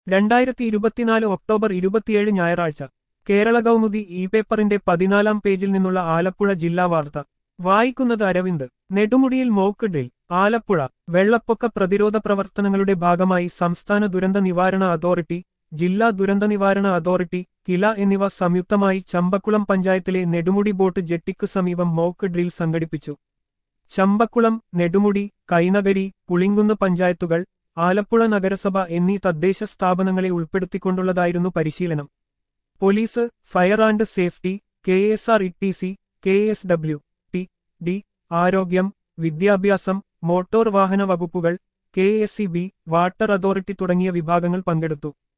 രണ്ടായിരത്തി ഇരുപത്തിനാല് ഒക്ടോബർ ഇരുപത്തിയേഴ് ഞായറാഴ്ച കേരള കൗമുദി ഇ പേപ്പറിന്റെ പതിനാലാം പേജിൽ നിന്നുള്ള ആലപ്പുഴ ജില്ലാ വാർത്ത വായിക്കുന്നത് അരവിന്ദ് നെടുമുടിയിൽ മോക്ക് ഡ്രിൽ ആലപ്പുഴ വെള്ളപ്പൊക്ക പ്രതിരോധ പ്രവർത്തനങ്ങളുടെ ഭാഗമായി സംസ്ഥാന ദുരന്ത നിവാരണ അതോറിറ്റി ജില്ലാ ദുരന്ത നിവാരണ അതോറിറ്റി കില എന്നിവ സംയുക്തമായി ചമ്പക്കുളം പഞ്ചായത്തിലെ നെടുമുടി ബോട്ട് ജെട്ടിക്കു സമീപം മോക്ക് ഡ്രിൽ സംഘടിപ്പിച്ചു ചമ്പക്കുളം നെടുമുടി കൈനഗരി പുളിങ്കുന്ന് പഞ്ചായത്തുകൾ ആലപ്പുഴ നഗരസഭ എന്നീ തദ്ദേശ സ്ഥാപനങ്ങളെ ഉൾപ്പെടുത്തിക്കൊണ്ടുള്ളതായിരുന്നു പരിശീലനം police fire and safety K S R E T C K S W T D ആരോഗ്യം വിദ്യാഭ്യാസം മോട്ടോർ വാഹന വകുപ്പുകൾ K S E B water authority തുടങ്ങിയ വിഭാഗങ്ങൾ പങ്കെടുത്തു